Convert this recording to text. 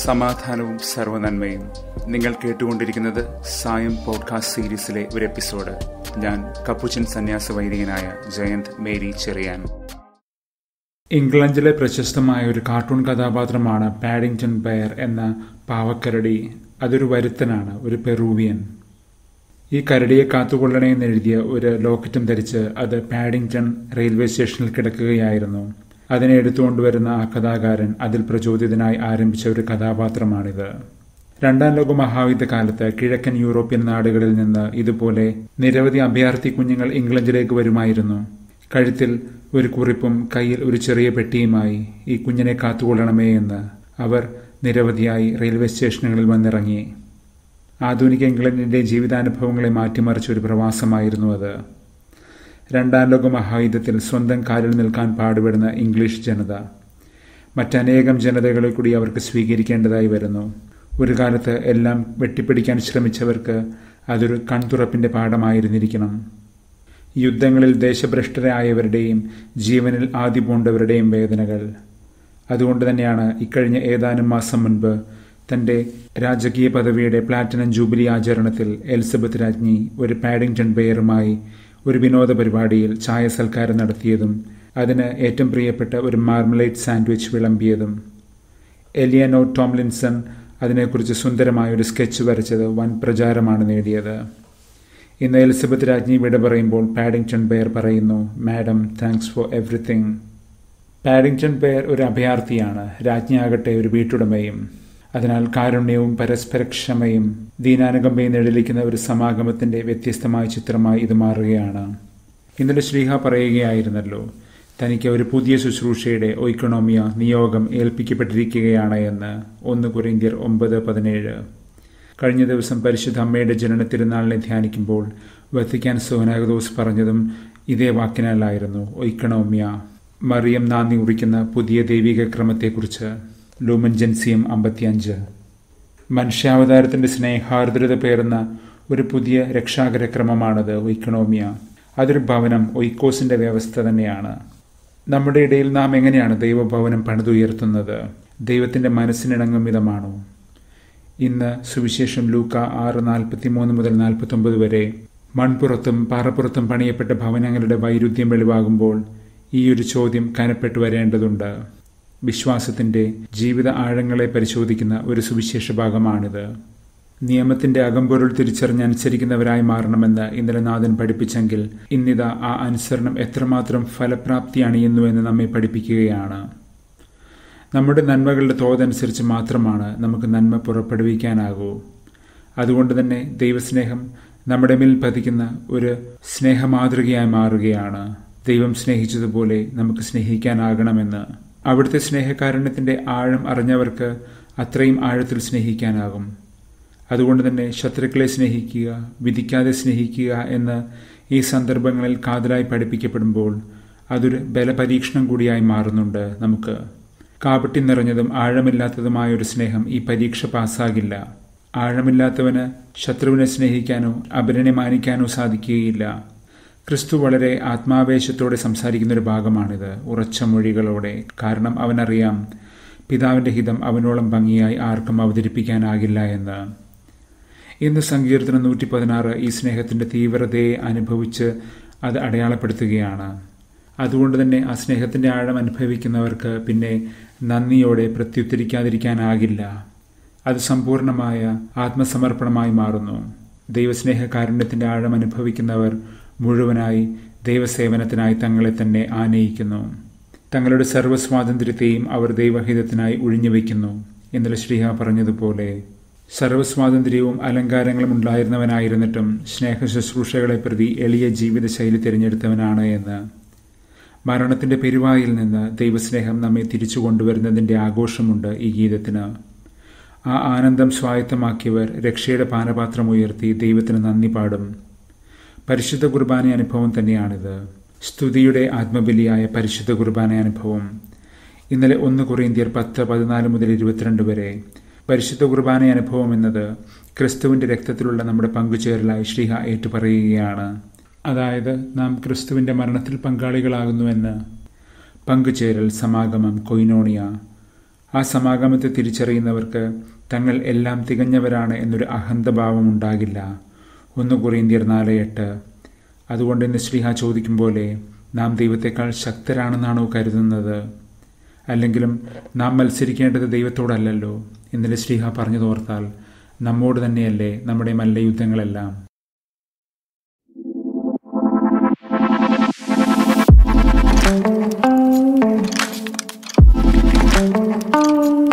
സമാധാനവും സർവനന്മയും നിങ്ങൾ കേട്ടുകൊണ്ടിരിക്കുന്നത് സായം പോഡ്കാസ്റ്റ് സീരീസിലെ ഒരു എപ്പിസോഡ് ഞാൻ കപ്പുച്ചൻ സന്യാസ വൈദികനായ ജയന്ത് മേരി ചെറിയാൻ ഇംഗ്ലണ്ടിലെ പ്രശസ്തമായ ഒരു കാർട്ടൂൺ കഥാപാത്രമാണ് പാഡിങ്ടൺ ബെയർ എന്ന പാവക്കരടി അതൊരു വരുത്തനാണ് ഒരു പെറൂവിയൻ ഈ കരടിയെ കാത്തുകൊള്ളണേന്ന് എഴുതിയ ഒരു ലോക്കറ്റും ധരിച്ച് അത് പാഡിങ്ടൺ റെയിൽവേ സ്റ്റേഷനിൽ കിടക്കുകയായിരുന്നു അതിനെ എടുത്തുകൊണ്ടുവരുന്ന ആ കഥാകാരൻ അതിൽ പ്രചോദിതനായി ആരംഭിച്ച ഒരു കഥാപാത്രമാണിത് രണ്ടാം ലോക മഹായുദ്ധ കാലത്ത് കിഴക്കൻ യൂറോപ്യൻ നാടുകളിൽ നിന്ന് ഇതുപോലെ നിരവധി അഭയാർത്ഥി കുഞ്ഞുങ്ങൾ ഇംഗ്ലണ്ടിലേക്ക് വരുമായിരുന്നു കഴുത്തിൽ ഒരു കുറിപ്പും കയ്യിൽ ഒരു ചെറിയ പെട്ടിയുമായി ഈ കുഞ്ഞിനെ കാത്തുകൊള്ളണമേ എന്ന് അവർ നിരവധിയായി റെയിൽവേ സ്റ്റേഷനുകളിൽ വന്നിറങ്ങി ആധുനിക ഇംഗ്ലണ്ടിന്റെ ജീവിതാനുഭവങ്ങളെ മാറ്റിമറിച്ച ഒരു പ്രവാസമായിരുന്നു അത് രണ്ടാം ലോക മഹായുദ്ധത്തിൽ സ്വന്തം കാലിൽ നിൽക്കാൻ പാടുപെടുന്ന ഇംഗ്ലീഷ് ജനത മറ്റനേകം ജനതകളെ കൂടി അവർക്ക് സ്വീകരിക്കേണ്ടതായി വരുന്നു ഒരു കാലത്ത് എല്ലാം വെട്ടിപ്പിടിക്കാൻ ശ്രമിച്ചവർക്ക് അതൊരു കൺതുറപ്പിന്റെ പാഠമായിരുന്നിരിക്കണം യുദ്ധങ്ങളിൽ ദേശഭ്രഷ്ടരായവരുടെയും ജീവനിൽ ആദ്യ പൂണ്ടവരുടെയും വേദനകൾ അതുകൊണ്ട് തന്നെയാണ് ഇക്കഴിഞ്ഞ ഏതാനും മാസം മുൻപ് തന്റെ രാജകീയ പദവിയുടെ പ്ലാറ്റിനം ജൂബിലി ആചരണത്തിൽ എലിസബത്ത് രാജ്ഞി ഒരു പാഡിങ്ടൺ ബെയറുമായി ഒരു വിനോദ പരിപാടിയിൽ ചായ സൽക്കാരം നടത്തിയതും അതിന് ഏറ്റവും പ്രിയപ്പെട്ട ഒരു മാർമലൈറ്റ് സാൻഡ്വിച്ച് വിളമ്പിയതും എലിയനോ ടോംലിൻസൺ അതിനെക്കുറിച്ച് സുന്ദരമായ ഒരു സ്കെച്ച് വരച്ചത് വൻ പ്രചാരമാണ് നേടിയത് ഇന്ന് എലിസബത്ത് രാജ്ഞി വിട പറയുമ്പോൾ പാഡിങ്ടൺ ബെയർ പറയുന്നു madam thanks for everything Paddington Bear ഒരു അഭയാർത്ഥിയാണ് രാജ്ഞിയാകട്ടെ ഒരു വീട്ടുടമയും അതിനാൽ കാരുണ്യവും പരസ്പരക്ഷമയും ദീനാനുകമ്പയും നിഴലിക്കുന്ന ഒരു സമാഗമത്തിന്റെ വ്യത്യസ്തമായ ചിത്രമായി ഇത് മാറുകയാണ് ഇന്നലെ ശ്രീഹ പറയുകയായിരുന്നല്ലോ തനിക്ക് ഒരു പുതിയ ശുശ്രൂഷയുടെ ഒയ്ക്കണോമിയ നിയോഗം ഏൽപ്പിക്കപ്പെട്ടിരിക്കുകയാണ് എന്ന് ഒന്ന് കുറിന്തിയർ ഒമ്പത് പതിനേഴ് കഴിഞ്ഞ ദിവസം പരിശുദ്ധ അമ്മയുടെ ജനന തിരുനാളിനെ ധ്യാനിക്കുമ്പോൾ വത്തിക്കാൻ സോനാഗദോസ് പറഞ്ഞതും ഇതേ വാക്കിനാലായിരുന്നു ഒയ്ക്കണോമിയ മറിയം നാന്ദി കുറിക്കുന്ന പുതിയ ദൈവിക ക്രമത്തെക്കുറിച്ച് ലൂമൻ ജൻസിയം അമ്പത്തിയഞ്ച് മനുഷ്യാവതാരത്തിന്റെ സ്നേഹാർദ്രത പേറുന്ന ഒരു പുതിയ രക്ഷാകര ക്രമമാണത് ഒയ്ക്കണോമിയ അതൊരു ഭവനം ഒയ്ക്കോസിന്റെ വ്യവസ്ഥ തന്നെയാണ് നമ്മുടെ ഇടയിൽ നാം എങ്ങനെയാണ് ദൈവഭവനം പണിതുയർത്തുന്നത് ദൈവത്തിന്റെ മനസ്സിനിണങ്ങും വിധമാണോ ഇന്ന് സുവിശേഷം ലൂക്ക ആറ് നാൽപ്പത്തി മൂന്ന് മുതൽ നാൽപ്പത്തി ഒമ്പത് വരെ മൺപുറത്തും പാറപ്പുറത്തും പണിയപ്പെട്ട ഭവനങ്ങളുടെ വൈരുദ്ധ്യം വെളിവാകുമ്പോൾ ഈ ഒരു ചോദ്യം കനപ്പെട്ടു വരേണ്ടതുണ്ട് വിശ്വാസത്തിന്റെ ജീവിത ആഴങ്ങളെ പരിശോധിക്കുന്ന ഒരു സുവിശേഷ ഭാഗമാണിത് നിയമത്തിന്റെ അകമ്പൊരുൾ തിരിച്ചറിഞ്ഞനുസരിക്കുന്നവരായി മാറണമെന്ന് ഇന്നലെ നാഥൻ പഠിപ്പിച്ചെങ്കിൽ ഇന്നിതാ ആ അനുസരണം എത്രമാത്രം ഫലപ്രാപ്തി അണിയുന്നുവെന്ന് നമ്മെ പഠിപ്പിക്കുകയാണ് നമ്മുടെ നന്മകളുടെ തോതനുസരിച്ച് മാത്രമാണ് നമുക്ക് നന്മ പുറപ്പെടുവിക്കാനാകൂ അതുകൊണ്ട് തന്നെ ദൈവസ്നേഹം നമ്മുടെ മേൽ പതിക്കുന്ന ഒരു സ്നേഹമാതൃകയായി മാറുകയാണ് ദൈവം സ്നേഹിച്ചതുപോലെ നമുക്ക് സ്നേഹിക്കാനാകണമെന്ന് അവിടുത്തെ സ്നേഹകാരുണ്യത്തിന്റെ ആഴം അറിഞ്ഞവർക്ക് അത്രയും ആഴത്തിൽ സ്നേഹിക്കാനാകും അതുകൊണ്ട് തന്നെ ശത്രുക്കളെ സ്നേഹിക്കുക വിധിക്കാതെ സ്നേഹിക്കുക എന്ന് ഈ സന്ദർഭങ്ങളിൽ കാതലായി പഠിപ്പിക്കപ്പെടുമ്പോൾ അതൊരു ബലപരീക്ഷണം കൂടിയായി മാറുന്നുണ്ട് നമുക്ക് കാപട്ടി നിറഞ്ഞതും ആഴമില്ലാത്തതുമായ ഒരു സ്നേഹം ഈ പരീക്ഷ പാസ്സാകില്ല ആഴമില്ലാത്തവന് ശത്രുവിനെ സ്നേഹിക്കാനോ അപരനെ മാനിക്കാനോ സാധിക്കുകയില്ല ക്രിസ്തു വളരെ ആത്മാവേശത്തോടെ സംസാരിക്കുന്ന ഒരു ഭാഗമാണിത് ഉറച്ച മൊഴികളോടെ കാരണം അവനറിയാം പിതാവിന്റെ ഹിതം അവനോളം ഭംഗിയായി ആർക്കും അവതരിപ്പിക്കാനാകില്ല എന്ന് ഇന്ന് സങ്കീർത്തനം നൂറ്റി പതിനാറ് ഈ സ്നേഹത്തിന്റെ തീവ്രതയെ അനുഭവിച്ച് അത് അടയാളപ്പെടുത്തുകയാണ് അതുകൊണ്ട് തന്നെ ആ സ്നേഹത്തിന്റെ ആഴം അനുഭവിക്കുന്നവർക്ക് പിന്നെ നന്ദിയോടെ പ്രത്യുത്തരിക്കാതിരിക്കാനാകില്ല അത് സമ്പൂർണമായ ആത്മസമർപ്പണമായി മാറുന്നു ദൈവസ്നേഹ കാരുണ്യത്തിന്റെ ആഴം അനുഭവിക്കുന്നവർ മുഴുവനായി ദൈവസേവനത്തിനായി തങ്ങളെ തന്നെ ആനയിക്കുന്നു തങ്ങളുടെ സർവ്വസ്വാതന്ത്ര്യത്തെയും അവർ ദൈവഹിതത്തിനായി ഒഴിഞ്ഞുവെക്കുന്നു ഇന്നലെ ശ്രീഹ പറഞ്ഞതുപോലെ സർവ്വസ്വാതന്ത്ര്യവും അലങ്കാരങ്ങളും ഉണ്ടായിരുന്നവനായിരുന്നിട്ടും സ്നേഹ ശുശ്രൂഷകളെ പ്രതി എളിയ ജീവിതശൈലി തിരഞ്ഞെടുത്തവനാണ് എന്ന് മരണത്തിന്റെ പെരുവായിൽ നിന്ന് ദൈവസ്നേഹം നമ്മെ തിരിച്ചു കൊണ്ടുവരുന്നതിന്റെ ആഘോഷമുണ്ട് ഈ ഗീതത്തിന് ആ ആനന്ദം സ്വായത്തമാക്കിയവർ രക്ഷയുടെ പാനപാത്രം ഉയർത്തി ദൈവത്തിന് നന്ദി പാടും പരിശുദ്ധ കുർബാന അനുഭവം തന്നെയാണിത് സ്തുതിയുടെ ആത്മബലിയായ പരിശുദ്ധ കുർബാന അനുഭവം ഇന്നലെ ഒന്ന് കൊറിയന്ത്യർ പത്ത് പതിനാല് മുതൽ ഇരുപത്തിരണ്ട് വരെ പരിശുദ്ധ കുർബാന അനുഭവം എന്നത് ക്രിസ്തുവിന്റെ രക്തത്തിലുള്ള നമ്മുടെ പങ്കുചേരലായി ശ്രീഹ ഏറ്റുപറയുകയാണ് അതായത് നാം ക്രിസ്തുവിന്റെ മരണത്തിൽ പങ്കാളികളാകുന്നുവെന്ന് പങ്കുചേരൽ സമാഗമം കൊയിനോണിയ ആ സമാഗമത്തെ തിരിച്ചറിയുന്നവർക്ക് തങ്ങൾ എല്ലാം തികഞ്ഞവരാണ് എന്നൊരു അഹന്തഭാവം ഉണ്ടാകില്ല ഒന്ന് കൊറിയന്തിയർ നാല് എട്ട് അതുകൊണ്ട് ഇന്ന് ശ്രീഹ ചോദിക്കും പോലെ നാം ദൈവത്തെക്കാൾ ശക്തരാണെന്നാണോ കരുതുന്നത് അല്ലെങ്കിലും നാം മത്സരിക്കേണ്ടത് ദൈവത്തോടല്ലല്ലോ ഇന്നലെ ശ്രീഹ പറഞ്ഞു തോർത്താൽ നമ്മോട് തന്നെയല്ലേ നമ്മുടെ മല്ലയുദ്ധങ്ങളെല്ലാം thank you